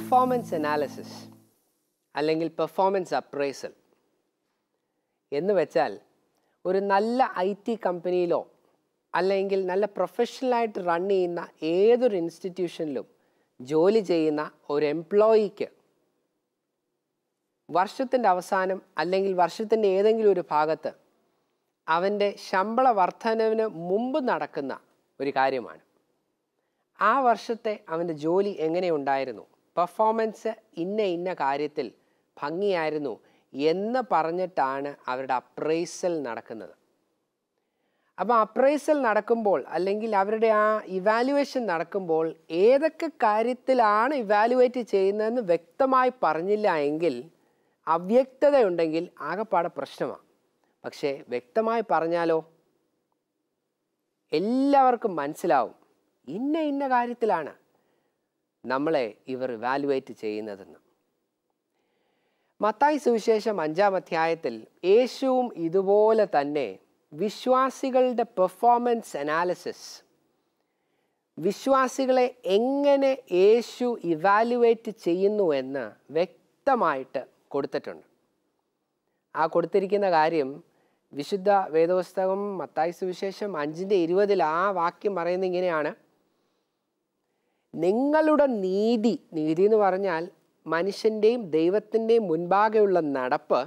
Performance analysis അല്ലെങ്കിൽ performance appraisal എന്ന് വെച്ചാൽ ഒരു നല്ല ഐ ടി കമ്പനിയിലോ അല്ലെങ്കിൽ നല്ല പ്രൊഫഷണലായിട്ട് റൺ ചെയ്യുന്ന ഏതൊരു ഇൻസ്റ്റിറ്റ്യൂഷനിലും ജോലി ചെയ്യുന്ന ഒരു എംപ്ലോയിക്ക് വർഷത്തിൻ്റെ അവസാനം അല്ലെങ്കിൽ വർഷത്തിൻ്റെ ഏതെങ്കിലും ഒരു ഭാഗത്ത് അവൻ്റെ ശമ്പള വർധനവിന് മുമ്പ് നടക്കുന്ന ഒരു കാര്യമാണ് ആ വർഷത്തെ അവൻ്റെ ജോലി എങ്ങനെയുണ്ടായിരുന്നു പെർഫോമൻസ് ഇന്ന ഇന്ന കാര്യത്തിൽ ഭംഗിയായിരുന്നു എന്ന് പറഞ്ഞിട്ടാണ് അവരുടെ അപ്രൈസൽ നടക്കുന്നത് അപ്പോൾ അപ്രൈസൽ നടക്കുമ്പോൾ അല്ലെങ്കിൽ അവരുടെ ആ ഇവാലുവേഷൻ നടക്കുമ്പോൾ ഏതൊക്കെ കാര്യത്തിലാണ് ഇവാലുവേറ്റ് ചെയ്യുന്നതെന്ന് വ്യക്തമായി പറഞ്ഞില്ല എങ്കിൽ അവ്യക്തതയുണ്ടെങ്കിൽ ആകെപ്പാടെ പ്രശ്നമാണ് പക്ഷേ വ്യക്തമായി പറഞ്ഞാലോ എല്ലാവർക്കും മനസ്സിലാവും ഇന്ന ഇന്ന കാര്യത്തിലാണ് നമ്മളെ ഇവർ ഇവാലുവേറ്റ് ചെയ്യുന്നതെന്ന് മത്തായി സുവിശേഷം അഞ്ചാം അധ്യായത്തിൽ യേശുവും ഇതുപോലെ തന്നെ വിശ്വാസികളുടെ പെർഫോമൻസ് അനാലിസിസ് വിശ്വാസികളെ എങ്ങനെ യേശു ഇവാലുവേറ്റ് ചെയ്യുന്നു എന്ന് വ്യക്തമായിട്ട് കൊടുത്തിട്ടുണ്ട് ആ കൊടുത്തിരിക്കുന്ന കാര്യം വിശുദ്ധ വേദപുസ്തകം മത്തായി സുവിശേഷം അഞ്ചിൻ്റെ ഇരുപതിൽ ആ വാക്യം പറയുന്നത് ഇങ്ങനെയാണ് നിങ്ങളുടെ നീതി നീതി എന്ന് പറഞ്ഞാൽ മനുഷ്യൻ്റെയും ദൈവത്തിൻ്റെയും മുൻപാകെയുള്ള നടപ്പ്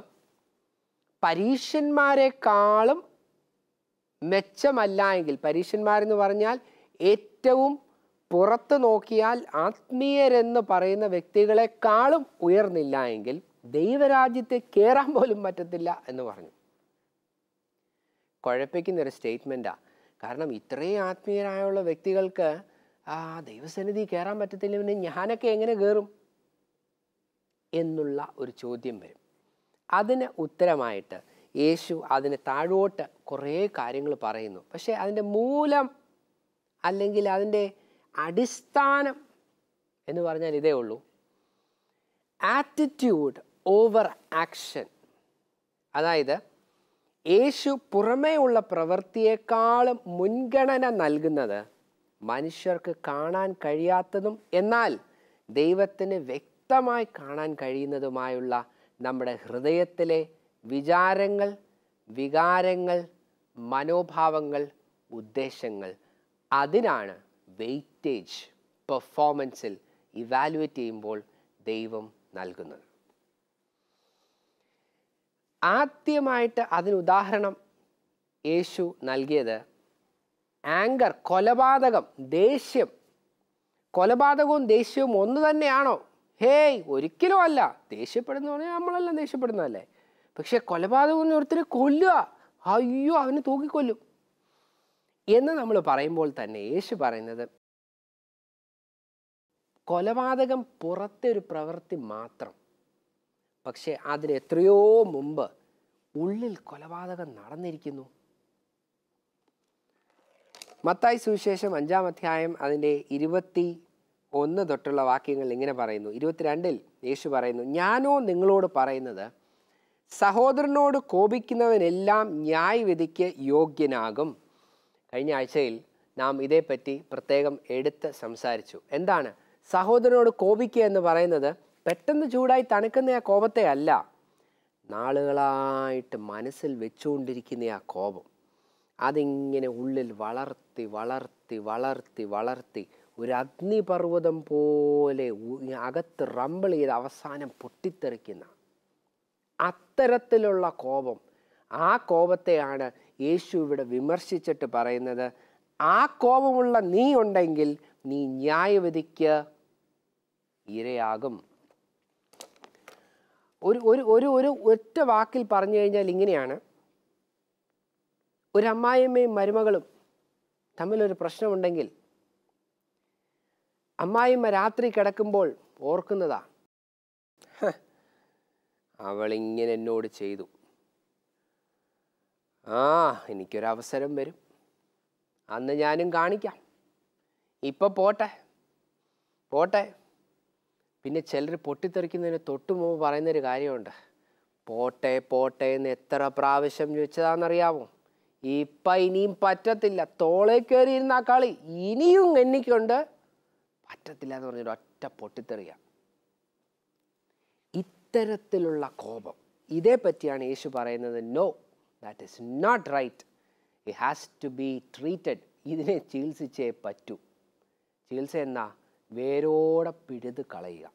പരീക്ഷന്മാരെക്കാളും മെച്ചമല്ല എങ്കിൽ പരീക്ഷന്മാരെന്ന് പറഞ്ഞാൽ ഏറ്റവും പുറത്ത് നോക്കിയാൽ ആത്മീയരെന്ന് പറയുന്ന വ്യക്തികളെക്കാളും ഉയർന്നില്ല എങ്കിൽ ദൈവരാജ്യത്തെ കയറാൻ പോലും പറ്റത്തില്ല എന്ന് പറഞ്ഞു കുഴപ്പിക്കുന്ന ഒരു സ്റ്റേറ്റ്മെൻറ്റാണ് കാരണം ഇത്രയും ആത്മീയരായുള്ള വ്യക്തികൾക്ക് ആ ദൈവസന്നിധി കയറാൻ പറ്റത്തില്ല പിന്നെ ഞാനൊക്കെ എങ്ങനെ കയറും എന്നുള്ള ഒരു ചോദ്യം വരും അതിന് ഉത്തരമായിട്ട് യേശു അതിന് താഴോട്ട് കുറേ കാര്യങ്ങൾ പറയുന്നു പക്ഷേ അതിൻ്റെ മൂലം അല്ലെങ്കിൽ അതിൻ്റെ അടിസ്ഥാനം എന്ന് പറഞ്ഞാൽ ഇതേ ഉള്ളൂ ആറ്റിറ്റ്യൂഡ് ഓവർ ആക്ഷൻ അതായത് യേശു പുറമേയുള്ള പ്രവൃത്തിയേക്കാളും മുൻഗണന നൽകുന്നത് മനുഷ്യർക്ക് കാണാൻ കഴിയാത്തതും എന്നാൽ ദൈവത്തിന് വ്യക്തമായി കാണാൻ കഴിയുന്നതുമായുള്ള നമ്മുടെ ഹൃദയത്തിലെ വിചാരങ്ങൾ വികാരങ്ങൾ മനോഭാവങ്ങൾ ഉദ്ദേശങ്ങൾ അതിനാണ് വെയിറ്റേജ് പെർഫോമൻസിൽ ഇവാലുവേറ്റ് ചെയ്യുമ്പോൾ ദൈവം നൽകുന്നത് ആദ്യമായിട്ട് അതിന് ഉദാഹരണം യേശു നൽകിയത് ആങ്കർ കൊലപാതകം ദേഷ്യം കൊലപാതകവും ദേഷ്യവും ഒന്ന് തന്നെയാണോ ഹേയ് ഒരിക്കലും അല്ല ദേഷ്യപ്പെടുന്ന പറഞ്ഞാൽ നമ്മളെല്ലാം ദേഷ്യപ്പെടുന്നതല്ലേ പക്ഷെ കൊലപാതകം ഒരുത്തരെ കൊല്ലുക അയ്യോ അവന് തൂക്കിക്കൊല്ലും എന്ന് നമ്മൾ പറയുമ്പോൾ തന്നെ യേശു പറയുന്നത് കൊലപാതകം പുറത്തെ ഒരു പ്രവൃത്തി മാത്രം പക്ഷെ അതിന് എത്രയോ മുമ്പ് ഉള്ളിൽ കൊലപാതകം നടന്നിരിക്കുന്നു മത്തായി സുവിശേഷം അഞ്ചാം അധ്യായം അതിൻ്റെ ഇരുപത്തി ഒന്ന് തൊട്ടുള്ള വാക്യങ്ങൾ ഇങ്ങനെ പറയുന്നു ഇരുപത്തിരണ്ടിൽ യേശു പറയുന്നു ഞാനോ നിങ്ങളോട് പറയുന്നത് സഹോദരനോട് കോപിക്കുന്നവനെല്ലാം ന്യായവിധിക്ക് യോഗ്യനാകും കഴിഞ്ഞ ആഴ്ചയിൽ നാം ഇതേപ്പറ്റി പ്രത്യേകം എടുത്ത് സംസാരിച്ചു എന്താണ് സഹോദരനോട് കോപിക്കുക എന്ന് പറയുന്നത് പെട്ടെന്ന് ചൂടായി തണുക്കുന്ന ആ കോപത്തെ അല്ല നാളുകളായിട്ട് മനസ്സിൽ വെച്ചുകൊണ്ടിരിക്കുന്ന ആ കോപം അതിങ്ങനെ ഉള്ളിൽ വളർത്തി വളർത്തി വളർത്തി വളർത്തി ഒരു അഗ്നിപർവ്വതം പോലെ ഉ- അകത്ത് റമ്പിൾ ചെയ്ത് അവസാനം പൊട്ടിത്തെറിക്കുന്ന അത്തരത്തിലുള്ള കോപം ആ കോപത്തെയാണ് യേശു ഇവിടെ വിമർശിച്ചിട്ട് പറയുന്നത് ആ കോപമുള്ള നീ ഉണ്ടെങ്കിൽ നീ ന്യായവിധിക്ക് ഇരയാകും ഒരു ഒരു ഒരു ഒരു ഒറ്റ വാക്കിൽ പറഞ്ഞു കഴിഞ്ഞാൽ ഇങ്ങനെയാണ് ഒരു അമ്മായിയമ്മയും മരുമകളും തമ്മിലൊരു പ്രശ്നമുണ്ടെങ്കിൽ അമ്മായിമ്മ രാത്രി കിടക്കുമ്പോൾ ഓർക്കുന്നതാ "ഹ, അവളിങ്ങനെ എന്നോട് ചെയ്തു ആ എനിക്കൊരവസരം വരും അന്ന് ഞാനും കാണിക്കാം ഇപ്പം പോട്ടെ പോട്ടെ പിന്നെ ചിലർ പൊട്ടിത്തെറിക്കുന്നതിന് തൊട്ടു മുമ്പ് പറയുന്നൊരു കാര്യമുണ്ട് പോട്ടെ പോട്ടെ എന്ന് എത്ര പ്രാവശ്യം ചോദിച്ചതാണെന്നറിയാമോ ഇപ്പം ഇനിയും പറ്റത്തില്ല തോളെ കയറിയിരുന്ന ആ കളി ഇനിയും എണ്ണിക്കൊണ്ട് പറ്റത്തില്ല എന്ന് പറഞ്ഞൊരു ഒറ്റ പൊട്ടിത്തെറിയ ഇത്തരത്തിലുള്ള കോപം ഇതേ പറ്റിയാണ് യേശു പറയുന്നത് no that is not right it has to be treated ഇതിനെ ചികിത്സിച്ചേ പറ്റൂ ചികിത്സ എന്നാ വേരോടെ പിഴുത് കളയുക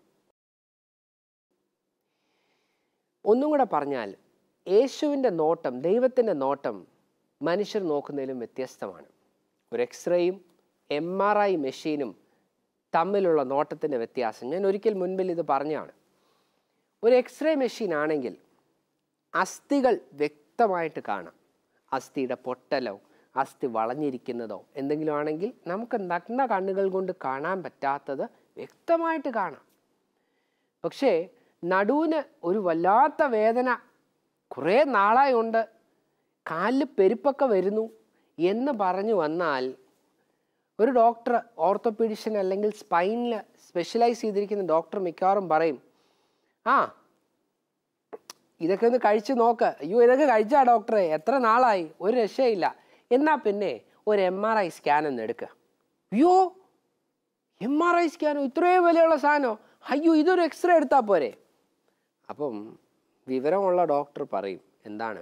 ഒന്നും കൂടെ പറഞ്ഞാൽ യേശുവിൻ്റെ നോട്ടം ദൈവത്തിൻ്റെ നോട്ടം മനുഷ്യർ നോക്കുന്നതിലും വ്യത്യസ്തമാണ് ഒരു എക്സ്റേയും എം ആർ ഐ മെഷീനും തമ്മിലുള്ള നോട്ടത്തിൻ്റെ വ്യത്യാസം ഞാൻ ഒരിക്കൽ മുൻപിൽ ഇത് പറഞ്ഞാണ് ഒരു എക്സ്റേ മെഷീൻ ആണെങ്കിൽ അസ്ഥികൾ വ്യക്തമായിട്ട് കാണാം അസ്ഥിയുടെ പൊട്ടലോ അസ്ഥി വളഞ്ഞിരിക്കുന്നതോ എന്തെങ്കിലും ആണെങ്കിൽ നമുക്ക് നഗ്ന കണ്ണുകൾ കൊണ്ട് കാണാൻ പറ്റാത്തത് വ്യക്തമായിട്ട് കാണാം പക്ഷേ നടുവിന് ഒരു വല്ലാത്ത വേദന കുറേ നാളായി ഉണ്ട് കാലിൽ പെരുപ്പൊക്കെ വരുന്നു എന്ന് പറഞ്ഞു വന്നാൽ ഒരു ഡോക്ടർ ഓർത്തോപീഡിഷ്യൻ അല്ലെങ്കിൽ സ്പൈനിൽ സ്പെഷ്യലൈസ് ചെയ്തിരിക്കുന്ന ഡോക്ടർ മിക്കവാറും പറയും ആ ഇതൊക്കെ ഒന്ന് കഴിച്ചു നോക്ക് അയ്യോ ഇതൊക്കെ കഴിച്ചാ ഡോക്ടറെ എത്ര നാളായി ഒരു രക്ഷയില്ല എന്നാ പിന്നെ ഒരു എം ആർ ഐ സ്കാൻ ഒന്ന് എടുക്കുക അയ്യോ എം ആർ ഐ സ്കാനോ ഇത്രയും വിലയുള്ള സാധനമോ അയ്യോ ഇതൊരു എക്സ്റേ എടുത്താൽ പോരെ അപ്പം വിവരമുള്ള ഡോക്ടർ പറയും എന്താണ്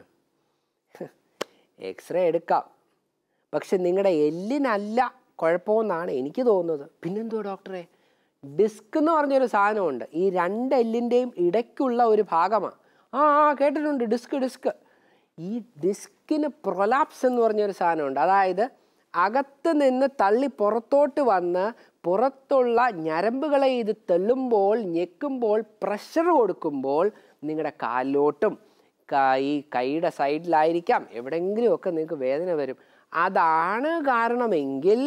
എക്സ്റേ എടുക്കാം പക്ഷെ നിങ്ങളുടെ എല്ലിനല്ല കുഴപ്പമെന്നാണ് എനിക്ക് തോന്നുന്നത് പിന്നെന്തോ ഡോക്ടറെ ഡിസ്ക് എന്ന് പറഞ്ഞൊരു സാധനമുണ്ട് ഈ രണ്ട് എല്ലിൻ്റെയും ഇടയ്ക്കുള്ള ഒരു ഭാഗമാണ് ആ ആ കേട്ടിട്ടുണ്ട് ഡിസ്ക് ഡിസ്ക് ഈ ഡിസ്കിന് പ്രൊലാപ്സ് എന്ന് പറഞ്ഞൊരു സാധനമുണ്ട് അതായത് അകത്ത് നിന്ന് തള്ളി പുറത്തോട്ട് വന്ന് പുറത്തുള്ള ഞരമ്പുകളെ ഇത് തെള്ളുമ്പോൾ ഞെക്കുമ്പോൾ പ്രഷർ കൊടുക്കുമ്പോൾ നിങ്ങളുടെ കാലിലോട്ടും കൈ കൈയുടെ സൈഡിലായിരിക്കാം എവിടെയെങ്കിലുമൊക്കെ നിങ്ങൾക്ക് വേദന വരും അതാണ് കാരണമെങ്കിൽ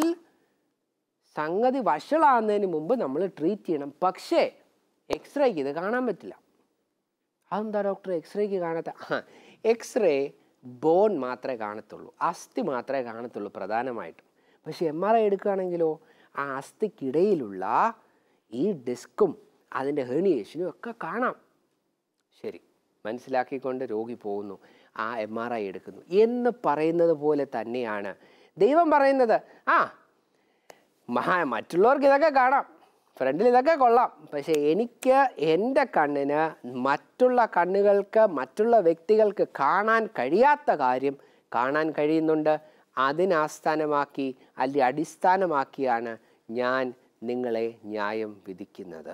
സംഗതി വഷളാകുന്നതിന് മുമ്പ് നമ്മൾ ട്രീറ്റ് ചെയ്യണം പക്ഷേ എക്സ്റേക്ക് ഇത് കാണാൻ പറ്റില്ല അതെന്താ ഡോക്ടർ എക്സ്റേക്ക് കാണാത്ത എക്സ്റേ ബോൺ മാത്രമേ കാണത്തുള്ളൂ അസ്ഥി മാത്രമേ കാണത്തുള്ളൂ പ്രധാനമായിട്ടും പക്ഷെ എം ആർ ഐ എടുക്കുകയാണെങ്കിലോ ആ അസ്ഥിക്കിടയിലുള്ള ഈ ഡിസ്കും അതിൻ്റെ ഹെർണിയേഷനും ഒക്കെ കാണാം ശരി മനസ്സിലാക്കിക്കൊണ്ട് രോഗി പോകുന്നു ആ എം ആർ ഐ എടുക്കുന്നു എന്ന് പറയുന്നത് പോലെ തന്നെയാണ് ദൈവം പറയുന്നത് ആ മഹാ മറ്റുള്ളവർക്ക് ഇതൊക്കെ കാണാം ഫ്രണ്ടിൽ ഇതൊക്കെ കൊള്ളാം പക്ഷേ എനിക്ക് എൻ്റെ കണ്ണിന് മറ്റുള്ള കണ്ണുകൾക്ക് മറ്റുള്ള വ്യക്തികൾക്ക് കാണാൻ കഴിയാത്ത കാര്യം കാണാൻ കഴിയുന്നുണ്ട് അതിനാസ്ഥാനമാക്കി അല്ലെങ്കിൽ അടിസ്ഥാനമാക്കിയാണ് ഞാൻ നിങ്ങളെ ന്യായം വിധിക്കുന്നത്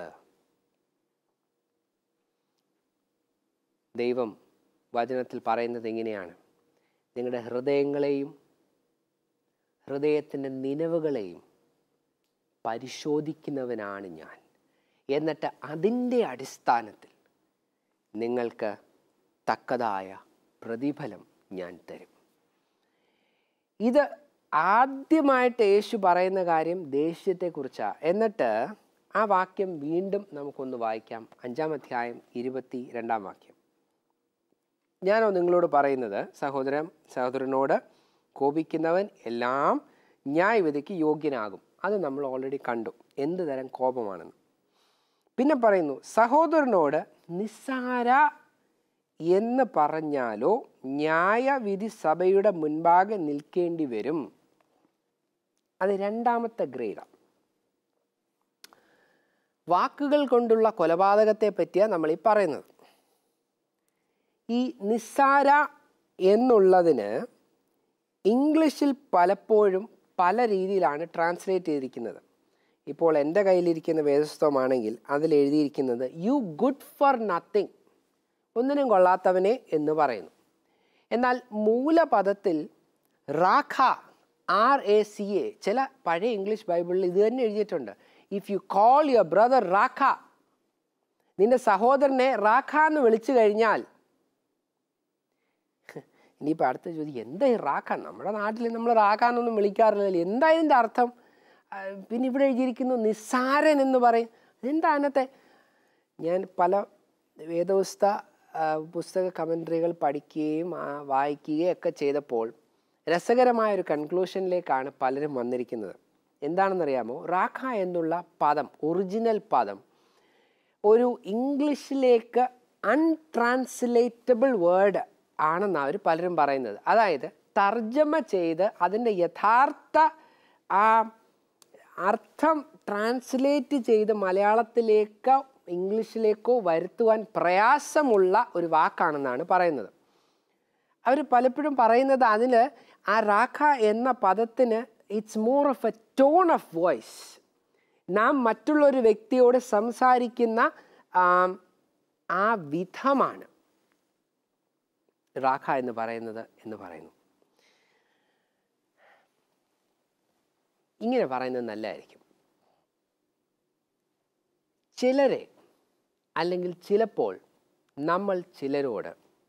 ദൈവം വചനത്തിൽ പറയുന്നത് എങ്ങനെയാണ് നിങ്ങളുടെ ഹൃദയങ്ങളെയും ഹൃദയത്തിൻ്റെ നിലവുകളെയും പരിശോധിക്കുന്നവനാണ് ഞാൻ എന്നിട്ട് അതിൻ്റെ അടിസ്ഥാനത്തിൽ നിങ്ങൾക്ക് തക്കതായ പ്രതിഫലം ഞാൻ തരും ഇത് ആദ്യമായിട്ട് യേശു പറയുന്ന കാര്യം ദേഷ്യത്തെക്കുറിച്ചാണ് എന്നിട്ട് ആ വാക്യം വീണ്ടും നമുക്കൊന്ന് വായിക്കാം അഞ്ചാം അധ്യായം ഇരുപത്തി രണ്ടാം വാക്യം ഞാനോ നിങ്ങളോട് പറയുന്നത് സഹോദരൻ സഹോദരനോട് കോപിക്കുന്നവൻ എല്ലാം ന്യായവിധിക്ക് യോഗ്യനാകും അത് നമ്മൾ ഓൾറെഡി കണ്ടു എന്ത് തരം കോപമാണെന്ന് പിന്നെ പറയുന്നു സഹോദരനോട് നിസ്സാര എന്ന് പറഞ്ഞാലോ ന്യായവിധി സഭയുടെ മുൻപാകെ നിൽക്കേണ്ടി വരും അത് രണ്ടാമത്തെ ഗ്രേഡാണ് വാക്കുകൾ കൊണ്ടുള്ള കൊലപാതകത്തെ പറ്റിയാണ് നമ്മൾ ഈ പറയുന്നത് ഈ നിസ്സാര എന്നുള്ളതിന് ഇംഗ്ലീഷിൽ പലപ്പോഴും പല രീതിയിലാണ് ട്രാൻസ്ലേറ്റ് ചെയ്തിരിക്കുന്നത് ഇപ്പോൾ എൻ്റെ കയ്യിലിരിക്കുന്ന വേദസ്തവമാണെങ്കിൽ അതിൽ എഴുതിയിരിക്കുന്നത് യു ഗുഡ് ഫോർ നത്തിങ് ഒന്നിനും കൊള്ളാത്തവനെ എന്ന് പറയുന്നു എന്നാൽ മൂലപദത്തിൽ raca R A C A ചില പഴയ ഇംഗ്ലീഷ് ബൈബിളിൽ ഇത് തന്നെ എഴുതിയിട്ടുണ്ട് if you call your brother raca നിന്റെ സഹോദരനെ റാഖ എന്ന് വിളിച്ചു കഴിഞ്ഞാൽ ഇനിയിപ്പോൾ അടുത്ത ചോദ്യം എന്താ ഈ റാഖ നമ്മുടെ നാട്ടിൽ നമ്മൾ റാഖാന്നൊന്നും വിളിക്കാറില്ലല്ലോ എന്താ ഇതിൻ്റെ അർത്ഥം ആ, പിന്നെ ഇവിടെ എഴുതിയിരിക്കുന്നു നിസ്സാരൻ എന്ന് പറയും എന്താ അതിനകത്തെ ഞാൻ പല വേദവസ്ഥ ആ, പുസ്തക കമൻട്രികൾ പഠിക്കുകയും ആ, വായിക്കുകയും ഒക്കെ ചെയ്തപ്പോൾ രസകരമായ ഒരു കൺക്ലൂഷനിലേക്കാണ് പലരും വന്നിരിക്കുന്നത് എന്താണെന്നറിയാമോ റാഖ എന്നുള്ള പദം ഒറിജിനൽ പദം ഒരു ഇംഗ്ലീഷിലേക്ക് അൺട്രാൻസ്ലേറ്റബിൾ വേർഡ് ആണെന്ന് അവർ പലരും പറയുന്നത് അതായത് തർജ്ജമ ചെയ്ത് അതിൻ്റെ യഥാർത്ഥ ആ അർത്ഥം ട്രാൻസ്ലേറ്റ് ചെയ്ത് മലയാളത്തിലേക്ക് ഇംഗ്ലീഷിലേക്കോ വരുത്തുവാൻ പ്രയാസമുള്ള ഒരു വാക്കാണെന്നാണ് പറയുന്നത് അവർ പലപ്പോഴും പറയുന്നത് അതിന് ആ റാഖ എന്ന പദത്തിന് it's more of a tone of voice നാം മറ്റുള്ളൊരു വ്യക്തിയോട് സംസാരിക്കുന്ന ആം, ആ വിധമാണ് റാഖ എന്ന് പറയുന്നത് എന്ന് പറയുന്നു ഇങ്ങനെ പറയുന്നത് നല്ലതായിരിക്കും ചിലരെ അല്ലെങ്കിൽ ചിലപ്പോൾ നമ്മൾ ചിലരോട്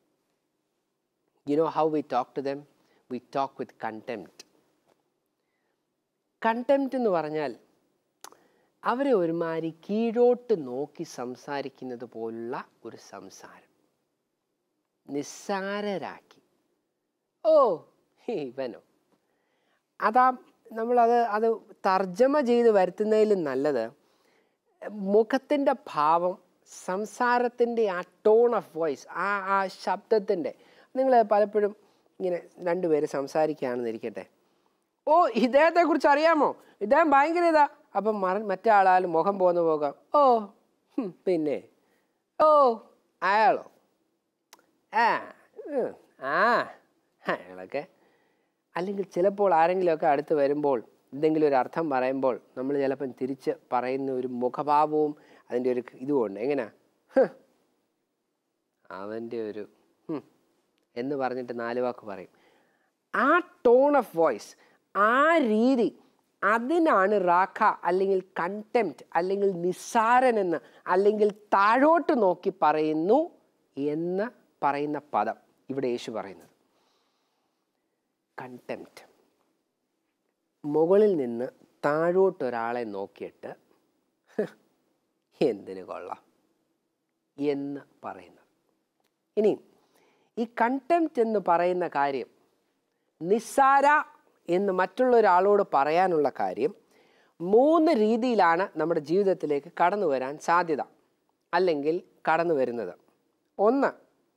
you know how we talk to them we talk with contempt contempt എന്ന് പറഞ്ഞാൽ അവരെ ഒരുമാതിരി കീഴോട്ട് നോക്കി സംസാരിക്കുന്നത് പോലുള്ള ഒരു സംസാരം നിസ്സാരരാക്കി ഓ ഇവനോ അതാ നമ്മളത് അത് തർജ്ജമ ചെയ്ത് വരുത്തുന്നതിലും നല്ലത് മുഖത്തിൻ്റെ ഭാവം സംസാരത്തിൻ്റെ ആ ടോൺ ഓഫ് വോയിസ് ആ ആ ശബ്ദത്തിൻ്റെ നിങ്ങൾ പലപ്പോഴും ഇങ്ങനെ രണ്ടുപേര് സംസാരിക്കുകയാണെന്ന് ഇരിക്കട്ടെ ഓ ഇദ്ദേഹത്തെക്കുറിച്ച് അറിയാമോ ഇദ്ദേഹം ഭയങ്കര ഇതാ അപ്പം മറ മറ്റേ ആളാലും മുഖം പോന്ന് പോകാം ഓ ഹും, പിന്നെ ഓ അയാളോ ആ ഉം, ആ അയാളൊക്കെ അല്ലെങ്കിൽ ചിലപ്പോൾ ആരെങ്കിലുമൊക്കെ അടുത്ത് വരുമ്പോൾ എന്തെങ്കിലും ഒരു അർത്ഥം പറയുമ്പോൾ നമ്മൾ ചിലപ്പം തിരിച്ച് പറയുന്ന ഒരു മുഖഭാവവും അതിൻ്റെ ഒരു ഇതുമുണ്ട് എങ്ങനെയാ ഹ്, അവൻ്റെ ഒരു ഹും, എന്ന് പറഞ്ഞിട്ട് നാല് വാക്ക് പറയും ആ ടോൺ ഓഫ് വോയിസ് ആ രീതി അതിനാണ് റാഖ അല്ലെങ്കിൽ കണ്ടംപ്റ്റ് അല്ലെങ്കിൽ നിസ്സാരൻ എന്ന് അല്ലെങ്കിൽ താഴോട്ട് നോക്കി പറയുന്നു എന്ന് പറയുന്ന പദം ഇവിടെ യേശു പറയുന്നത് കണ്ടംപ്റ്റ് മുകളിൽ നിന്ന് താഴോട്ടൊരാളെ നോക്കിയിട്ട് "ഹ്, എന്തിനു കൊള്ളാം എന്ന് പറയുന്നത് ഇനി ഈ കണ്ടംപ്റ്റ് എന്ന് പറയുന്ന കാര്യം നിസ്സാര എന്ന് മറ്റുള്ള ഒരാളോട് പറയാനുള്ള കാര്യം മൂന്ന് രീതിയിലാണ് നമ്മുടെ ജീവിതത്തിലേക്ക് കടന്നു വരാൻ സാധ്യത അല്ലെങ്കിൽ കടന്നു വരുന്നത് ഒന്ന്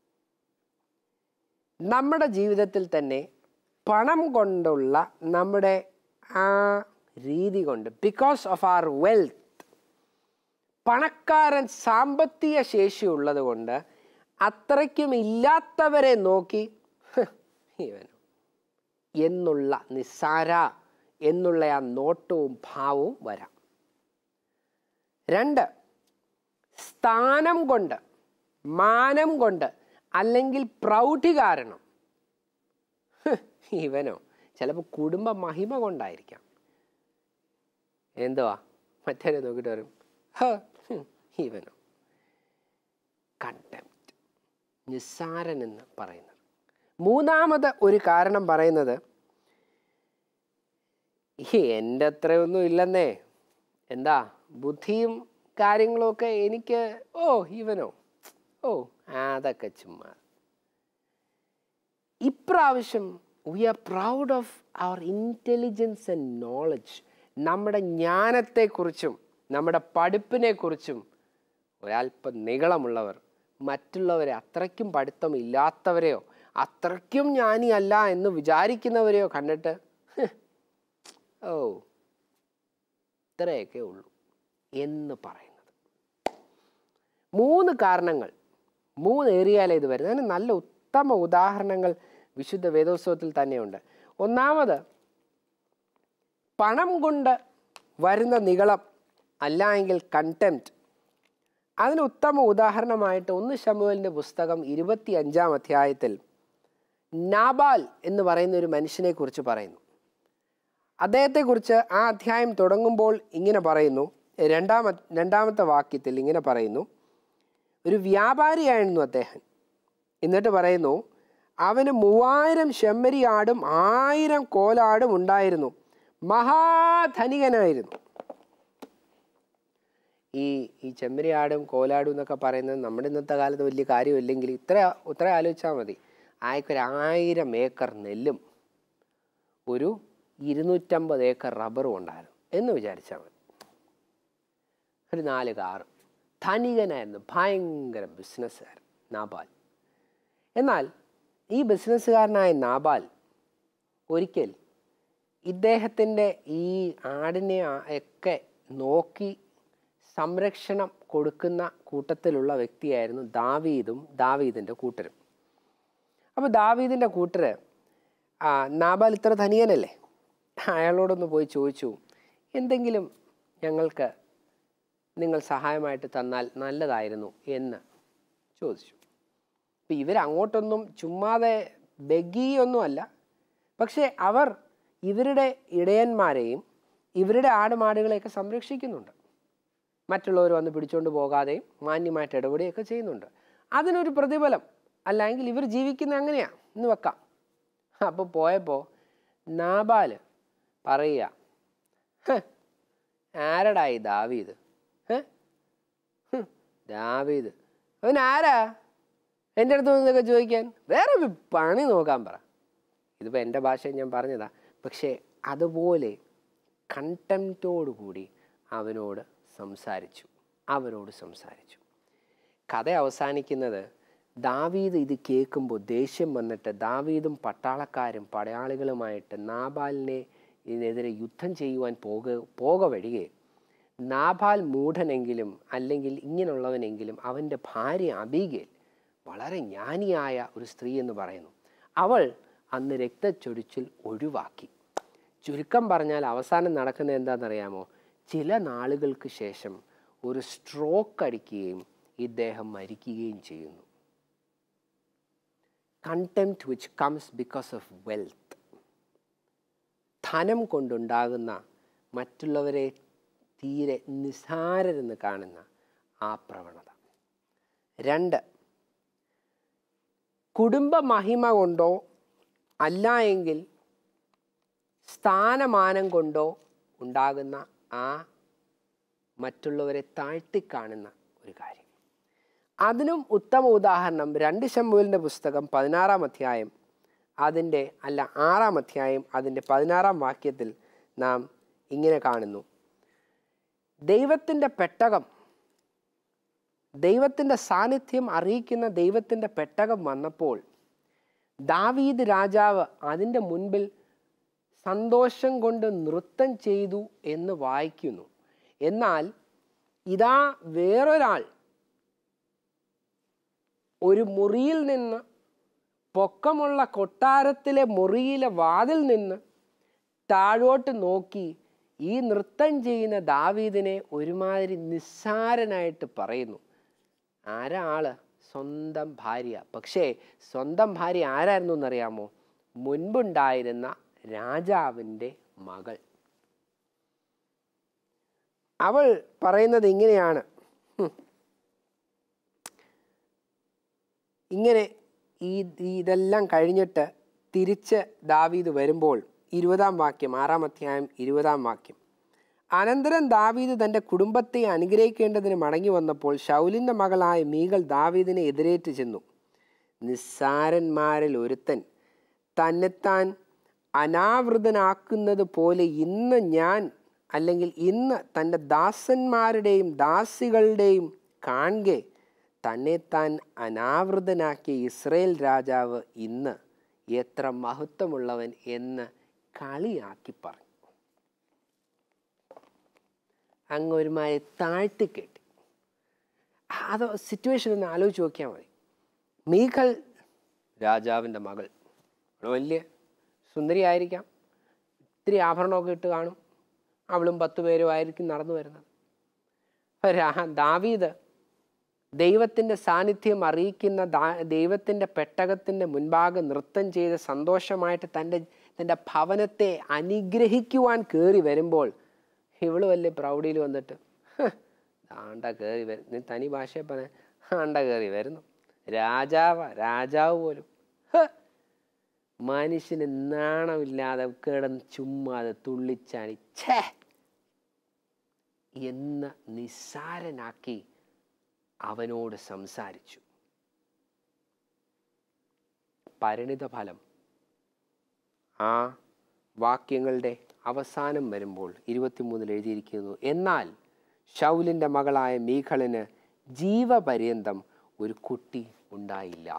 നമ്മുടെ ജീവിതത്തിൽ തന്നെ പണം കൊണ്ടുള്ള നമ്മുടെ ആ രീതി കൊണ്ട് ബിക്കോസ് ഓഫ് ആർ വെൽത്ത് പണക്കാരൻ സാമ്പത്തിക ശേഷിയുള്ളത് കൊണ്ട് അത്രയ്ക്കും ഇല്ലാത്തവരെ നോക്കി "ഹ്, ഇവനോ എന്നുള്ള നിസ്സാര എന്നുള്ള ആ നോട്ടവും ഭാവവും വരാം രണ്ട് സ്ഥാനം കൊണ്ട് മാനം കൊണ്ട് അല്ലെങ്കിൽ പ്രൗഢി കാരണം "ഹ്, ഇവനോ ചിലപ്പോൾ കുടുംബ മഹിമ കൊണ്ടായിരിക്കാം എന്തുവാ മറ്റേ നോക്കിയിട്ട് വരും "ഹ, ഹും, ഇവനോ കണ്ടംപ്റ്റ് നിസ്സാരൻ എന്ന് പറയുന്നത് മൂന്നാമത് ഒരു കാരണം പറയുന്നത് "ഈ എൻ്റെ അത്രയൊന്നും ഇല്ലെന്നേ എന്താ ബുദ്ധിയും കാര്യങ്ങളുമൊക്കെ എനിക്ക് ഓ ഇവനോ ഓ അതൊക്കെ ചുമ്മാ ഇപ്രാവശ്യം we are proud of our intelligence and knowledge നമ്മുടെ ജ്ഞാനത്തെക്കുറിച്ചും നമ്മുടെ പഠിപ്പിനെക്കുറിച്ചും ഒരല്പം നീളമുള്ളവർ മറ്റുള്ളവരെ അത്രയ്ക്കും പഠിത്തം ഇല്ലാത്തവരെയോ അത്രയ്ക്കും ജ്ഞാനിയല്ല എന്ന് വിചാരിക്കുന്നവരെയോ കണ്ടിട്ട് "ഹ്, ഓ ഇത്രയൊക്കെ ഉള്ളൂ എന്ന് പറയുന്നത് മൂന്ന് കാരണങ്ങൾ മൂന്ന് ഏരിയയിലെ ഇത് വരുന്നത് അതിന് നല്ല ഉത്തമ ഉദാഹരണങ്ങൾ വിശുദ്ധ വേദോത്സവത്തിൽ തന്നെയുണ്ട് ഒന്നാമത് പണം കൊണ്ട് വരുന്ന നികളം അല്ല എങ്കിൽ കണ്ടംപ്റ്റ് അതിന് ഉത്തമ ഉദാഹരണമായിട്ട് ഒന്ന് ശമുവലിൻ്റെ പുസ്തകം ഇരുപത്തി അഞ്ചാം അധ്യായത്തിൽ നാബാൽ എന്ന് പറയുന്ന ഒരു മനുഷ്യനെ കുറിച്ച് പറയുന്നു അദ്ദേഹത്തെക്കുറിച്ച് ആ അധ്യായം തുടങ്ങുമ്പോൾ ഇങ്ങനെ പറയുന്നു രണ്ടാമ രണ്ടാമത്തെ വാക്യത്തിൽ ഇങ്ങനെ പറയുന്നു ഒരു വ്യാപാരിയായിരുന്നു അദ്ദേഹം എന്നിട്ട് പറയുന്നു അവന് മൂവായിരം ചെമ്മരി ആടും ആയിരം കോലാടും ഉണ്ടായിരുന്നു മഹാധനികനായിരുന്നു ഈ ഈ ചെമ്മരി ആടും കോലാടും എന്നൊക്കെ പറയുന്നത് നമ്മുടെ ഇന്നത്തെ കാലത്ത് വലിയ കാര്യമില്ലെങ്കിൽ ഇത്ര ഇത്ര ആലോചിച്ചാൽ മതി ആയിക്കൊരു ആയിരം ഏക്കർ നെല്ലും ഒരു ഇരുന്നൂറ്റമ്പത് ഏക്കർ റബ്ബറും ഉണ്ടായിരുന്നു എന്ന് വിചാരിച്ചാൽ മതി ഒരു നാല് കാറും ധനികനായിരുന്നു ഭയങ്കര ബിസിനസ്സുകാരൻ നാബാൽ എന്നാൽ ഈ ബിസിനസ്സുകാരനായ നാബാൽ ഒരിക്കൽ ഇദ്ദേഹത്തിൻ്റെ ഈ ആടിനെ ആ- ഒക്കെ നോക്കി സംരക്ഷണം കൊടുക്കുന്ന കൂട്ടത്തിലുള്ള വ്യക്തിയായിരുന്നു ദാവീദും ദാവീദിൻ്റെ കൂട്ടരും അപ്പോൾ ദാവീദിൻ്റെ കൂട്ടര് ആ, നാബാൽ ഇത്ര ധനിയനല്ലേ അയാളോടൊന്ന് പോയി ചോദിച്ചു എന്തെങ്കിലും ഞങ്ങൾക്ക് നിങ്ങൾ സഹായമായിട്ട് തന്നാൽ നല്ലതായിരുന്നു എന്ന് ചോദിച്ചു അപ്പം ഇവരങ്ങോട്ടൊന്നും ചുമ്മാതെ ബെഗിയൊന്നുമല്ല പക്ഷേ അവർ ഇവരുടെ ഇടയന്മാരെയും ഇവരുടെ ആടുമാടുകളെയൊക്കെ സംരക്ഷിക്കുന്നുണ്ട് മറ്റുള്ളവർ വന്ന് പിടിച്ചുകൊണ്ട് പോകാതെയും മാന്യമായിട്ട് ഇടപെടുകയൊക്കെ ചെയ്യുന്നുണ്ട് അതിനൊരു പ്രതിഫലം അല്ലെങ്കിൽ ഇവർ ജീവിക്കുന്ന അങ്ങനെയാ എന്ന് വെക്കാം അപ്പോൾ പോയപ്പോൾ നാബാല് പറയുക "ഹ്, ആരടാ ഈ ദാവീദ് ഹ്? ഹ്, ദാവീദ് അവൻ ആരാ എൻ്റെ അടുത്ത് വന്നൊക്കെ ചോദിക്കാൻ വേറെ ഒരു പണി നോക്കാൻ പറ ഇതിപ്പോൾ എൻ്റെ ഭാഷയിൽ ഞാൻ പറഞ്ഞതാ പക്ഷേ അതുപോലെ കണ്ടംറ്റോടു കൂടി അവനോട് സംസാരിച്ചു അവനോട് സംസാരിച്ചു കഥ അവസാനിക്കുന്നത് ദാവീദ് ഇത് കേൾക്കുമ്പോൾ ദേഷ്യം വന്നിട്ട് ദാവീദും പട്ടാളക്കാരും പടയാളികളുമായിട്ട് നാബാലിനെ ഇതിനെതിരെ യുദ്ധം ചെയ്യുവാൻ പോക പോക വഴിയെ നാബാൽ മൂഢനെങ്കിലും അല്ലെങ്കിൽ ഇങ്ങനെയുള്ളവനെങ്കിലും അവൻ്റെ ഭാര്യ അബീഗേൽ വളരെ ജ്ഞാനിയായ ഒരു സ്ത്രീ എന്ന് പറയുന്നു അവൾ അന്ന് രക്തച്ചൊരിച്ചിൽ ഒഴിവാക്കി ചുരുക്കം പറഞ്ഞാൽ അവസാനം നടക്കുന്നത് എന്താണെന്നറിയാമോ ചില നാളുകൾക്ക് ശേഷം ഒരു സ്ട്രോക്ക് അടിക്കുകയും ഇദ്ദേഹം മരിക്കുകയും ചെയ്യുന്നു contempt which comes because of wealth ധനം കൊണ്ടുണ്ടാകുന്ന മറ്റുള്ളവരെ തീരെ നിസ്സാരരെന്ന് കാണുന്ന ആ പ്രവണത രണ്ട് കുടുംബ മഹിമ കൊണ്ടോ അല്ല എങ്കിൽ സ്ഥാനമാനം കൊണ്ടോ ഉണ്ടാകുന്ന ആ മറ്റുള്ളവരെ താഴ്ത്തിക്കാണുന്ന ഒരു കാര്യം അതിനും ഉത്തമ ഉദാഹരണം രണ്ട് ശമ്പുവിൻ്റെ പുസ്തകം പതിനാറാം അധ്യായം അതിൻ്റെ അല്ല ആറാം അധ്യായം അതിൻ്റെ പതിനാറാം വാക്യത്തിൽ നാം ഇങ്ങനെ കാണുന്നു ദൈവത്തിൻ്റെ പെട്ടകം ദൈവത്തിൻ്റെ സാന്നിധ്യം അറിയിക്കുന്ന ദൈവത്തിൻ്റെ പെട്ടകം വന്നപ്പോൾ ദാവീദ് രാജാവ് അതിൻ്റെ മുൻപിൽ സന്തോഷം കൊണ്ട് നൃത്തം ചെയ്തു എന്ന് വായിക്കുന്നു എന്നാൽ ഇതാ വേറൊരാൾ ഒരു മുറിയിൽ നിന്ന് പൊക്കമുള്ള കൊട്ടാരത്തിലെ മുറിയിലെ വാതിൽ നിന്ന് താഴോട്ട് നോക്കി ഈ നൃത്തം ചെയ്യുന്ന ദാവീദിനെ ഒരുമാതിരി നിസ്സാരനായിട്ട് പറയുന്നു ആരാ ആള് സ്വന്തം ഭാര്യ പക്ഷേ സ്വന്തം ഭാര്യ ആരായിരുന്നു എന്നറിയാമോ മുൻപുണ്ടായിരുന്ന രാജാവിൻ്റെ മകൾ അവൾ പറയുന്നത് ഇങ്ങനെയാണ് ഹും. ഇങ്ങനെ ഈ ഈ ഇതെല്ലാം കഴിഞ്ഞിട്ട് തിരിച്ച് ദാവീദ് വരുമ്പോൾ ഇരുപതാം വാക്യം ആറാം അധ്യായം ഇരുപതാം വാക്യം അനന്തരം ദാവീദ് തൻ്റെ കുടുംബത്തെ അനുഗ്രഹിക്കേണ്ടതിന് മടങ്ങി വന്നപ്പോൾ ഷൗലിൻ്റെ മകളായ മീകൾ ദാവീദിനെ എതിരേറ്റ് ചെന്നു നിസ്സാരന്മാരിൽ ഒരുത്തൻ തന്നെത്താൻ അനാവൃതനാക്കുന്നത് പോലെ ഇന്ന് ഞാൻ അല്ലെങ്കിൽ ഇന്ന് തൻ്റെ ദാസന്മാരുടെയും ദാസികളുടെയും കാണെ തന്നെത്താൻ അനാവൃതനാക്കിയ ഇസ്രയേൽ രാജാവ് ഇന്ന് എത്ര മഹത്വമുള്ളവൻ എന്ന് കളിയാക്കി പറഞ്ഞു അങ്ങ് ഒരുമായ താഴ്ത്തിക്കെട്ടി അത് സിറ്റുവേഷൻ ഒന്ന് ആലോചിച്ച് നോക്കിയാൽ മതി മീഖൽ രാജാവിൻ്റെ മകൾ അവൾ വലിയ സുന്ദരിയായിരിക്കാം ഇത്തിരി ആഭരണമൊക്കെ ഇട്ട് കാണും അവളും പത്ത് പേരും ആയിരിക്കും നടന്നു വരുന്നത് അപ്പോൾ രാ- ദാവീദ് ദൈവത്തിൻ്റെ സാന്നിധ്യം അറിയിക്കുന്ന ദാ ദൈവത്തിൻ്റെ പെട്ടകത്തിൻ്റെ മുൻപാകെ നൃത്തം ചെയ്ത് സന്തോഷമായിട്ട് തൻ്റെ തൻ്റെ ഭവനത്തെ അനുഗ്രഹിക്കുവാൻ കയറി വരുമ്പോൾ ഇവള് വലിയ പ്രൗഢിയിൽ വന്നിട്ട് "ഹ്, ആണ്ട കയറി വരും നീ തനി ഭാഷയെ പറഞ്ഞ ആണ്ട കയറി വരുന്നു രാജാവ രാജാവ് പോലും ഹ്, മനുഷ്യന് നാണമില്ലാതെ കിടന്ന് ചുമ്മാതെ തുള്ളിച്ചാണി ഛേ എന്ന് നിസ്സാരനാക്കി അവനോട് സംസാരിച്ചു പരിണിത ഫലം ആ വാക്യങ്ങളുടെ അവസാനം വരുമ്പോൾ ഇരുപത്തിമൂന്നിൽ എഴുതിയിരിക്കുന്നു എന്നാൽ ഷൗലിൻ്റെ മകളായ മീഖളിന് ജീവപര്യന്തം ഒരു കുട്ടി ഉണ്ടായില്ല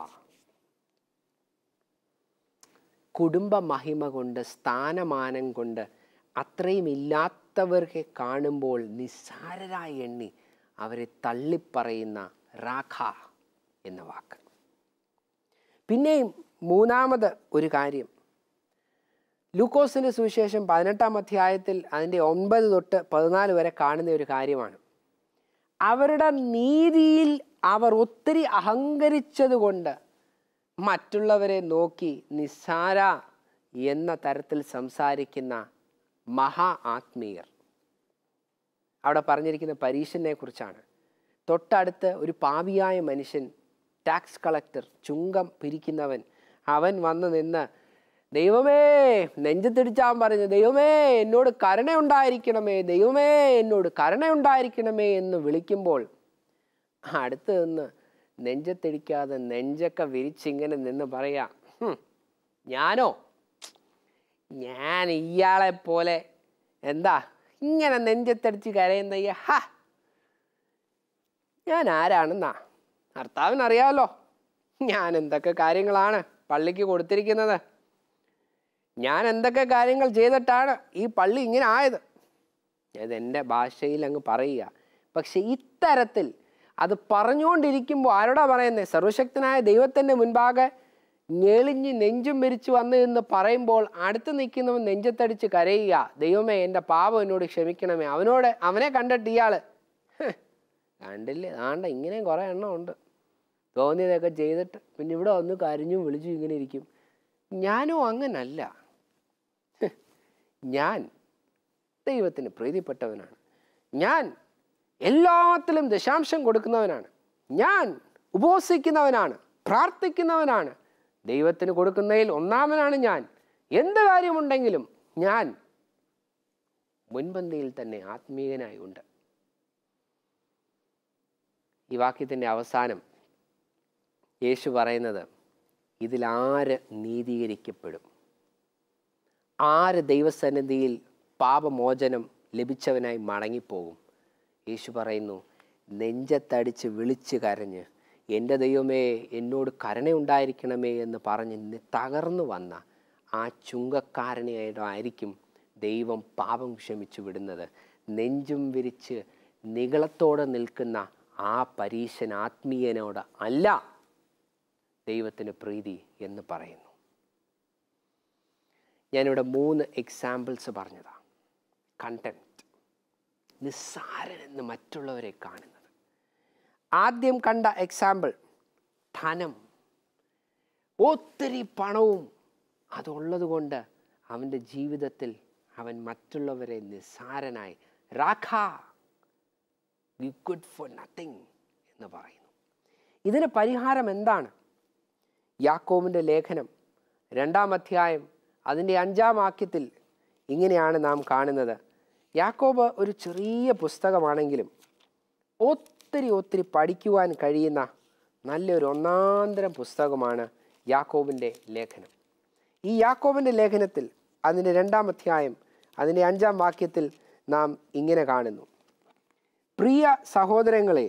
കുടുംബ മഹിമ കൊണ്ട് സ്ഥാനമാനം കൊണ്ട് അത്രയും ഇല്ലാത്തവർക്ക് കാണുമ്പോൾ നിസ്സാരരായി എണ്ണി അവരെ തള്ളിപ്പറയുന്ന റാഖ എന്ന വാക്ക് പിന്നെയും മൂന്നാമത് ഒരു കാര്യം ലൂക്കോസിൻ്റെ സുവിശേഷം പതിനെട്ടാം അധ്യായത്തിൽ അതിൻ്റെ ഒൻപത് തൊട്ട് പതിനാല് വരെ കാണുന്ന ഒരു കാര്യമാണ് അവരുടെ നീതിയിൽ അവർ ഒത്തിരി അഹങ്കരിച്ചതുകൊണ്ട് മറ്റുള്ളവരെ നോക്കി നിസ്സാര എന്ന തരത്തിൽ സംസാരിക്കുന്ന മഹാ ആത്മീയർ അവിടെ പറഞ്ഞിരിക്കുന്ന പരീക്ഷനെ കുറിച്ചാണ് തൊട്ടടുത്ത് ഒരു പാപിയായ മനുഷ്യൻ ടാക്സ് കളക്ടർ ചുങ്കം പിരിക്കുന്നവൻ അവൻ വന്ന് നിന്ന് ദൈവമേ നെഞ്ചത്തിടിച്ചാൻ പറഞ്ഞു ദൈവമേ എന്നോട് കരുണയുണ്ടായിരിക്കണമേ ദൈവമേ എന്നോട് കരുണയുണ്ടായിരിക്കണമേ എന്ന് വിളിക്കുമ്പോൾ അടുത്ത് നിന്ന് നെഞ്ചത്തിടിക്കാതെ നെഞ്ചൊക്കെ വിരിച്ചിങ്ങനെ നിന്ന് പറയാ "ഹും, ഞാനോ ഞാൻ ഇയാളെ പോലെ എന്താ ഇങ്ങനെ നെഞ്ചത്തടിച്ച് കരയുന്ന ഈ ഹ ഞാൻ ആരാണെന്നാ ഭർത്താവിനറിയാമല്ലോ ഞാൻ എന്തൊക്കെ കാര്യങ്ങളാണ് പള്ളിക്ക് കൊടുത്തിരിക്കുന്നത് ഞാൻ എന്തൊക്കെ കാര്യങ്ങൾ ചെയ്തിട്ടാണ് ഈ പള്ളി ഇങ്ങനെ ആയത് അത് എൻ്റെ ഭാഷയിൽ അങ്ങ് പറയുക പക്ഷെ ഇത്തരത്തിൽ അത് പറഞ്ഞുകൊണ്ടിരിക്കുമ്പോൾ ആരോടാ പറയുന്നത് സർവശക്തനായ ദൈവത്തിൻ്റെ മുൻപാകെ ഞെളിഞ്ഞ് നെഞ്ചും വിരിച്ച് വന്നു എന്ന് പറയുമ്പോൾ അടുത്ത് നിൽക്കുന്നവൻ നെഞ്ചത്തടിച്ച് കരയുക ദൈവമേ എൻ്റെ പാപം എന്നോട് ക്ഷമിക്കണമേ അവനോട് അവനെ കണ്ടിട്ട് ഇയാൾ കണ്ടില്ലേ ആണ്ട ഇങ്ങനെയും കുറേ എണ്ണം ഉണ്ട് തോന്നിയതൊക്കെ ചെയ്തിട്ട് പിന്നെ ഇവിടെ വന്ന് കരഞ്ഞു വിളിച്ചു ഇങ്ങനെ ഇരിക്കും ഞാനും അങ്ങനല്ല ഹ്, ഞാൻ ദൈവത്തിന് പ്രീതിപ്പെട്ടവനാണ് ഞാൻ എല്ലാത്തിലും ദശാംശം കൊടുക്കുന്നവനാണ് ഞാൻ ഉപവസിക്കുന്നവനാണ് പ്രാർത്ഥിക്കുന്നവനാണ് ദൈവത്തിന് കൊടുക്കുന്നതിൽ ഒന്നാമനാണ് ഞാൻ എന്ത് കാര്യമുണ്ടെങ്കിലും ഞാൻ മുൻപന്തിയിൽ തന്നെ ആത്മീയനായി ഉണ്ട് ഈ വാക്യത്തിൻ്റെ അവസാനം യേശു പറയുന്നത് ഇതിലാര് നീതീകരിക്കപ്പെടും ആര് ദൈവസന്നിധിയിൽ പാപമോചനം ലഭിച്ചവനായി മടങ്ങിപ്പോകും യേശു പറയുന്നു നെഞ്ചത്തടിച്ച് വിളിച്ച് കരഞ്ഞ് എൻ്റെ ദൈവമേ എന്നോട് കരുണയുണ്ടായിരിക്കണമേ എന്ന് പറഞ്ഞ് നി- തകർന്നു വന്ന ആ ചുങ്കക്കാരനായിട്ടായിരിക്കും ദൈവം പാപം ക്ഷമിച്ചു വിടുന്നത് നെഞ്ചും വിരിച്ച് നികളത്തോടെ നിൽക്കുന്ന ആ പരീശൻ ആത്മീയനോട് അല്ല ദൈവത്തിന് പ്രീതി എന്ന് പറയുന്നു ഞാനിവിടെ മൂന്ന് എക്സാമ്പിൾസ് പറഞ്ഞതാണ് കണ്ടന്റ് നിസ്സാരനെന്ന് മറ്റുള്ളവരെ കാണുന്നത് ആദ്യം കണ്ട എക്സാമ്പിൾ ധനം ഒത്തിരി പണവും അതുള്ളത് കൊണ്ട് അവൻ്റെ ജീവിതത്തിൽ അവൻ മറ്റുള്ളവരെ നിസ്സാരനായി raca be good for nothing എന്ന് പറയുന്നു ഇതിന് പരിഹാരം എന്താണ് യാക്കോബിൻ്റെ ലേഖനം രണ്ടാം അധ്യായം അതിൻ്റെ അഞ്ചാം വാക്യത്തിൽ ഇങ്ങനെയാണ് നാം കാണുന്നത് യാക്കോബ് ഒരു ചെറിയ പുസ്തകമാണെങ്കിലും ഒത്തിരി ഒത്തിരി പഠിക്കുവാൻ കഴിയുന്ന നല്ലൊരു ഒന്നാന്തരം പുസ്തകമാണ് യാക്കോബിൻ്റെ ലേഖനം ഈ യാക്കോബിൻ്റെ ലേഖനത്തിൽ അതിൻ്റെ രണ്ടാം അധ്യായം അതിൻ്റെ അഞ്ചാം വാക്യത്തിൽ നാം ഇങ്ങനെ കാണുന്നു പ്രിയ സഹോദരങ്ങളെ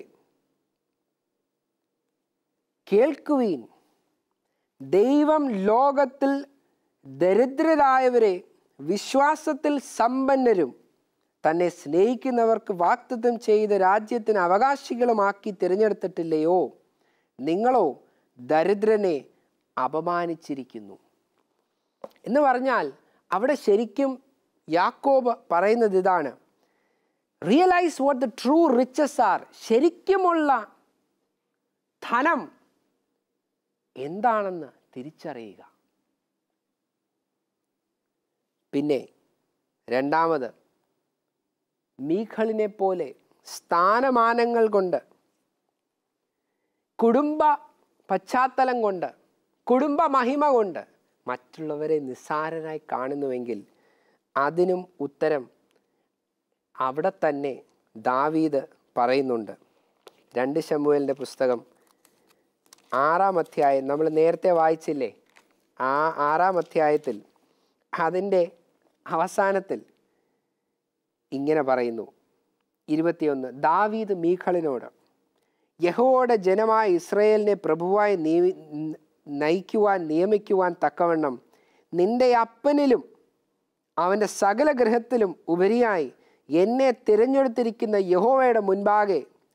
കേൾക്കുവീൻ ദൈവം ലോകത്തിൽ ദരിദ്രരായവരെ വിശ്വാസത്തിൽ സമ്പന്നരും തന്നെ സ്നേഹിക്കുന്നവർക്ക് വാക്തത്വം ചെയ്ത രാജ്യത്തിന് അവകാശികളുമാക്കി തിരഞ്ഞെടുത്തിട്ടില്ലയോ നിങ്ങളോ ദരിദ്രനെ അപമാനിച്ചിരിക്കുന്നു എന്ന് പറഞ്ഞാൽ അവിടെ ശരിക്കും യാക്കോബ് പറയുന്നത് ഇതാണ് realise what the true riches are ശരിക്കുമുള്ള ധനം എന്താണെന്ന് തിരിച്ചറിയുക പിന്നെ രണ്ടാമത് മീഖളിനെ പോലെ സ്ഥാനമാനങ്ങൾ കൊണ്ട് കുടുംബ പശ്ചാത്തലം കൊണ്ട് കുടുംബ മഹിമ കൊണ്ട് മറ്റുള്ളവരെ നിസ്സാരരായി കാണുന്നുവെങ്കിൽ അതിനും ഉത്തരം അവിടെ തന്നെ ദാവീദ് പറയുന്നുണ്ട് രണ്ട് ശമുവേലിൻ്റെ പുസ്തകം ആറാം അധ്യായം നമ്മൾ നേരത്തെ വായിച്ചില്ലേ ആ ആറാം അധ്യായത്തിൽ അതിൻ്റെ അവസാനത്തിൽ ഇങ്ങനെ പറയുന്നു ഇരുപത്തിയൊന്ന് ദാവീദ് മീഖളിനോട് യഹോയുടെ ജനമായ ഇസ്രയേലിനെ പ്രഭുവായി നിയമി നയിക്കുവാൻ നിയമിക്കുവാൻ തക്കവണ്ണം നിന്റെ അപ്പനിലും അവൻ്റെ സകല ഗൃഹത്തിലും ഉപരിയായി എന്നെ തിരഞ്ഞെടുത്തിരിക്കുന്ന യഹോവയുടെ മുൻപാകെ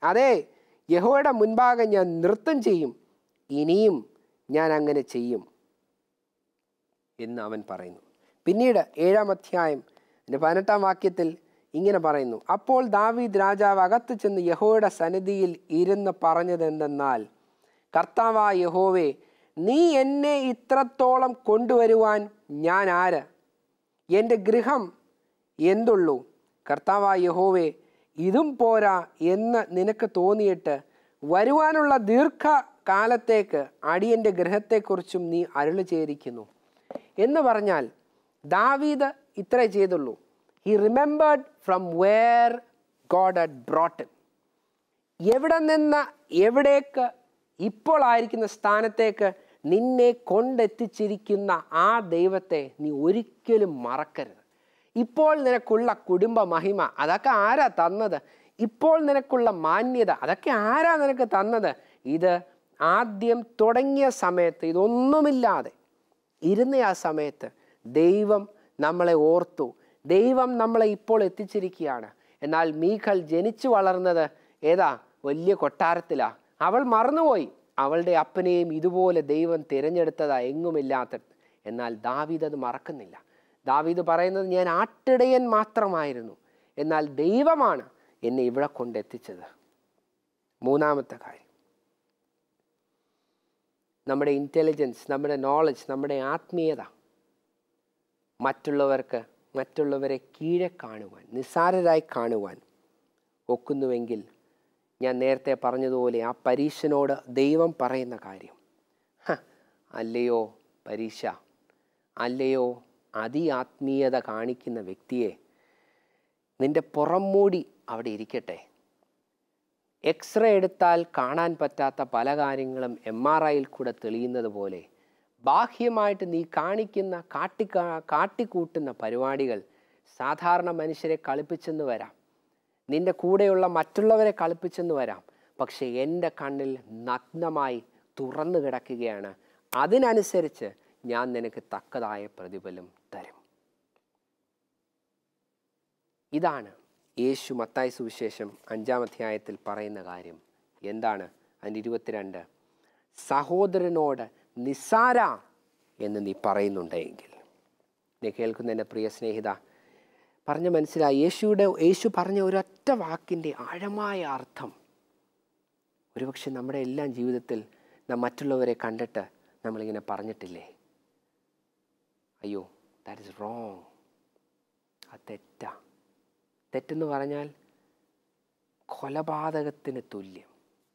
അതെ യഹോയുടെ മുൻപാകെ ഞാൻ നൃത്തം ചെയ്യും ഇനിയും ഞാൻ അങ്ങനെ ചെയ്യും എന്ന് അവൻ പറയുന്നു പിന്നീട് ഏഴാം അധ്യായം എൻ്റെ പതിനെട്ടാം വാക്യത്തിൽ ഇങ്ങനെ പറയുന്നു അപ്പോൾ ദാവീദ് രാജാവ് അകത്ത് ചെന്ന് യഹോയുടെ സന്നിധിയിൽ ഇരുന്ന് പറഞ്ഞതെന്തെന്നാൽ കർത്താവായ യഹോവേ നീ എന്നെ ഇത്രത്തോളം കൊണ്ടുവരുവാൻ ഞാൻ ആര് എൻ്റെ ഗൃഹം എന്തുള്ളൂ കർത്താവായ യഹോവേ ഇതും പോരാ എന്ന് നിനക്ക് തോന്നിയിട്ട് വരുവാനുള്ള ദീർഘകാലത്തേക്ക് അടിയൻ്റെ ഗൃഹത്തെക്കുറിച്ചും നീ അരുളി ചെയ്തിരിക്കുന്നു എന്ന് പറഞ്ഞാൽ ദാവീദ് ഇത്രേ ചെയ്തുള്ളൂ he remembered from where God had brought എവിടെ നിന്ന് എവിടേക്ക് ഇപ്പോൾ ആയിരിക്കുന്ന സ്ഥാനത്തേക്ക് നിന്നെ കൊണ്ടെത്തിച്ചിരിക്കുന്ന ആ ദൈവത്തെ നീ ഒരിക്കലും മറക്കരുത് ഇപ്പോൾ നിനക്കുള്ള കുടുംബ മഹിമ അതൊക്കെ ആരാ തന്നത് ഇപ്പോൾ നിനക്കുള്ള മാന്യത അതൊക്കെ ആരാ നിനക്ക് തന്നത് ഇത് ആദ്യം തുടങ്ങിയ സമയത്ത് ഇതൊന്നുമില്ലാതെ ഇരുന്ന ആ സമയത്ത് ദൈവം നമ്മളെ ഓർത്തു ദൈവം നമ്മളെ ഇപ്പോൾ എത്തിച്ചിരിക്കുകയാണ് എന്നാൽ മീഖൽ ജനിച്ചു വളർന്നത് ഏതാ വലിയ കൊട്ടാരത്തിലാ അവൾ മറന്നുപോയി അവളുടെ അപ്പനെയും ഇതുപോലെ ദൈവം തിരഞ്ഞെടുത്തതാ എങ്ങുമില്ലാത്ത എന്നാൽ ദാവീദ് അത് മറക്കുന്നില്ല ദാവീദ് പറയുന്നത് ഞാൻ ആട്ടിടയൻ മാത്രമായിരുന്നു എന്നാൽ ദൈവമാണ് എന്നെ ഇവിടെ കൊണ്ടെത്തിച്ചത് മൂന്നാമത്തെ കാര്യം നമ്മുടെ ഇൻ്റലിജൻസ് നമ്മുടെ നോളജ് നമ്മുടെ ആത്മീയത മറ്റുള്ളവർക്ക് മറ്റുള്ളവരെ കീഴെ കാണുവാൻ നിസ്സാരരായി കാണുവാൻ ഒക്കുന്നുവെങ്കിൽ ഞാൻ നേരത്തെ പറഞ്ഞതുപോലെ ആ പരീക്ഷനോട് ദൈവം പറയുന്ന കാര്യം "ഹ, അല്ലയോ പരീക്ഷ അല്ലയോ അതി ആത്മീയത കാണിക്കുന്ന വ്യക്തിയെ നിന്റെ പുറംമൂടി അവിടെ ഇരിക്കട്ടെ എക്സ്റേ എടുത്താൽ കാണാൻ പറ്റാത്ത പല കാര്യങ്ങളും എം ആർ ഐയിൽ കൂടെ തെളിയുന്നത് പോലെ ബാഹ്യമായിട്ട് നീ കാണിക്കുന്ന കാട്ടി കാട്ടിക്കൂട്ടുന്ന പരിപാടികൾ സാധാരണ മനുഷ്യരെ കളിപ്പിച്ചെന്ന് വരാം നിന്റെ കൂടെയുള്ള മറ്റുള്ളവരെ കളിപ്പിച്ചെന്ന് വരാം പക്ഷേ എൻ്റെ കണ്ണിൽ നഗ്നമായി തുറന്നു കിടക്കുകയാണ് അതിനനുസരിച്ച് ഞാൻ നിനക്ക് തക്കതായ പ്രതിഫലം തരും ഇതാണ് യേശു മത്തായി സുവിശേഷം അഞ്ചാം അധ്യായത്തിൽ പറയുന്ന കാര്യം എന്താണ് അതിൻ്റെ ഇരുപത്തിരണ്ട് സഹോദരനോട് നിസ്സാര എന്ന് നീ പറയുന്നുണ്ടെങ്കിൽ നീ കേൾക്കുന്ന എൻ്റെ പ്രിയ സ്നേഹിത പറഞ്ഞ മനസ്സിലായി യേശുയുടെ യേശു പറഞ്ഞ ഒരൊറ്റ വാക്കിൻ്റെ ആഴമായ അർത്ഥം ഒരുപക്ഷെ നമ്മുടെ എല്ലാം ജീവിതത്തിൽ നാം മറ്റുള്ളവരെ കണ്ടിട്ട് നമ്മളിങ്ങനെ പറഞ്ഞിട്ടില്ലേ അയ്യോ ദാറ്റ് ഇസ് റോങ് അത് തെറ്റാ തെറ്റെന്ന് പറഞ്ഞാൽ കൊലപാതകത്തിന് തുല്യം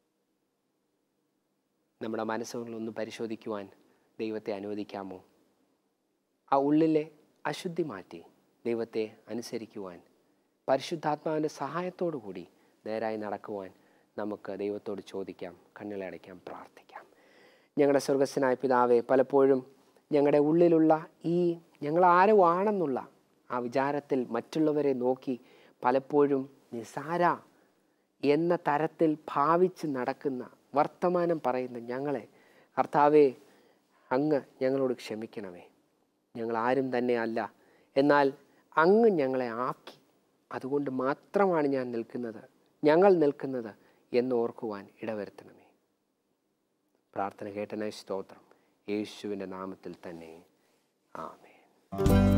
നമ്മുടെ മനസ്സുകളൊന്ന് പരിശോധിക്കുവാൻ ദൈവത്തെ അനുവദിക്കാമോ ആ ഉള്ളിലെ അശുദ്ധി മാറ്റി ദൈവത്തെ അനുസരിക്കുവാൻ പരിശുദ്ധാത്മാവിൻ്റെ സഹായത്തോടു കൂടി നേരായി നടക്കുവാൻ നമുക്ക് ദൈവത്തോട് ചോദിക്കാം കണ്ണുകളെ അടയ്ക്കാം പ്രാർത്ഥിക്കാം ഞങ്ങളുടെ സ്വർഗസ്വനായ പിതാവെ പലപ്പോഴും ഞങ്ങളുടെ ഉള്ളിലുള്ള ഈ ഞങ്ങൾ ആരോ ആണെന്നുള്ള ആ വിചാരത്തിൽ മറ്റുള്ളവരെ നോക്കി പലപ്പോഴും നിസാര എന്ന തരത്തിൽ ഭാവിച്ച് നടക്കുന്ന വർത്തമാനം പറയുന്ന ഞങ്ങളെ കർത്താവെ അങ്ങ് ഞങ്ങളോട് ക്ഷമിക്കണമേ ഞങ്ങൾ ആരും തന്നെ അല്ല എന്നാൽ അങ്ങ് ഞങ്ങളെ ആക്കി അതുകൊണ്ട് മാത്രമാണ് ഞാൻ നിൽക്കുന്നത് ഞങ്ങൾ നിൽക്കുന്നത് എന്ന് ഓർക്കുവാൻ ഇടവരുത്തണമേ പ്രാർത്ഥന കേട്ടനായ സ്തോത്രം യേശുവിൻ്റെ നാമത്തിൽ തന്നെ ആമേൻ